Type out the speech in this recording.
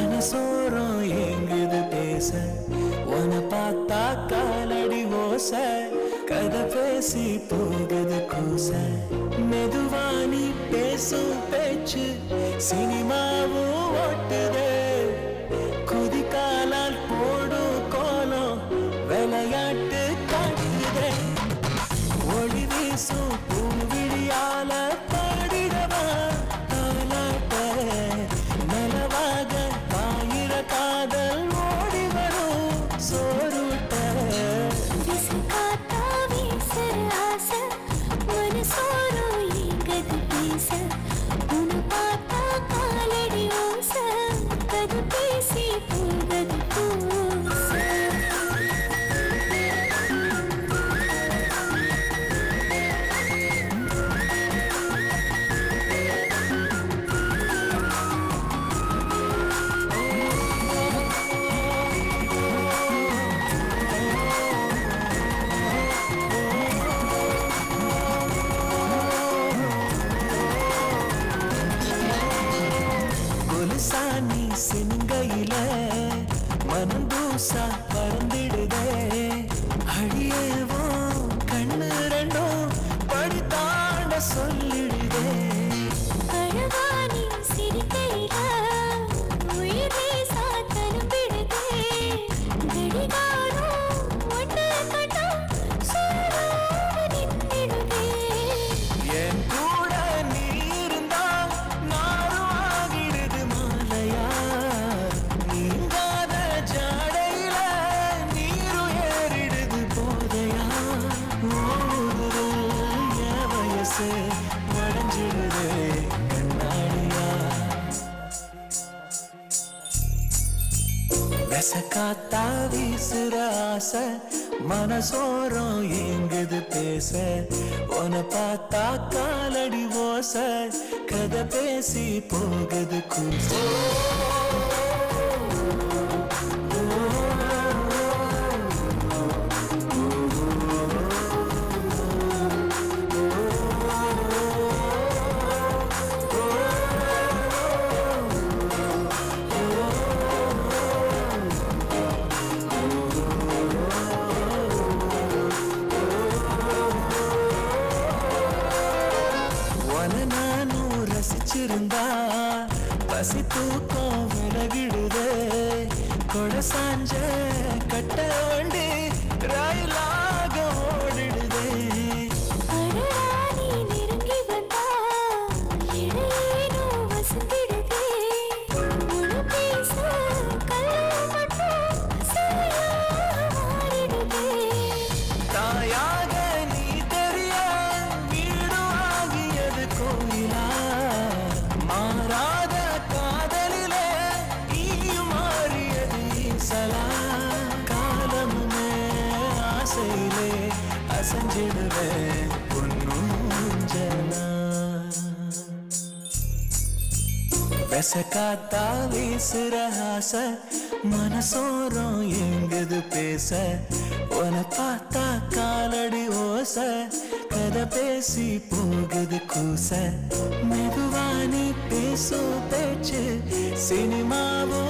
மனசோரம் எங்குது பேச உன பார்த்தா காலடி ஓச கதை பேசி போகுது கூச மெதுவானி பேசும் பேச்சு சினிமாவும் ஓட்டுதே குதிக்காலால் போடும் கோலம் விளையாட்டு காட்டுதே ஒளி வீசும் பூவிழியால பாடிடவா தாலாட்ட நலவாக ஆயிர காதல் ஓடி வரும் சோறுட்ட விசுகாத்தா வீசுற ஆசை, மனசோரோ ஏங்குது பேச. உன்னை பார்த்தா காலடி ஓசை, கதை பேசி போகுது கூச. கொலுசானி சிங்கையில மனம் தூசா பறந்திடுதே அழியவோ கண்ணு ரெண்டும் படி தாண்ட சொல்லிடுதே அழகா நீ சிரிக்கையில, உயிரே சாத்தனம் விடுதே. கடிகாரம் ஒண்ணு கண்டா, சூடாக நின்றிடுதே. என் கூட நீ இருந்தா நானும் ஆகிடுது மாலையா நீங்காத ஜாடையில நீரும் ஏறிடுது போதையா ஓடுதல் என் வயசு உடஞ்சிடுது கண்ணாடியா விசக்காத்தா வீசுற ஆசை மனசோரம் எங்குது பேச உன பார்த்தா காலடி ஓச கதை பேசி போகுது கூச உன நானும் ரசிச்சிருந்தா பசி தூக்கம் விலகிடுதே கொடை சாஞ்ச கட்ட வண்டி ரயிலாக ஓடிடுதே அடடா நீ நெருங்கி வந்தா, இடையேனோ வசந்திடுதே. உன் பேச கல்லு மட்டும் சிலையாக மாறிடுதே. தாயாக நீ தெரிய வீடு ஆகியது கோயிலா மாறாத காதலிலே நீயும் மாறியது ஈசலா காலமுமே ஆசையிலே அசைஞ்சிடுவேன் பொன்னூஞ்சலா விசக்காத்தா வீசுற ஆசை மனசோரம் எங்குது பேச உன பார்த்தா காலடி ஓச கதை பேசி போகுது கூச மெதுவானி பேசும் பேச்சு சினிமாவும்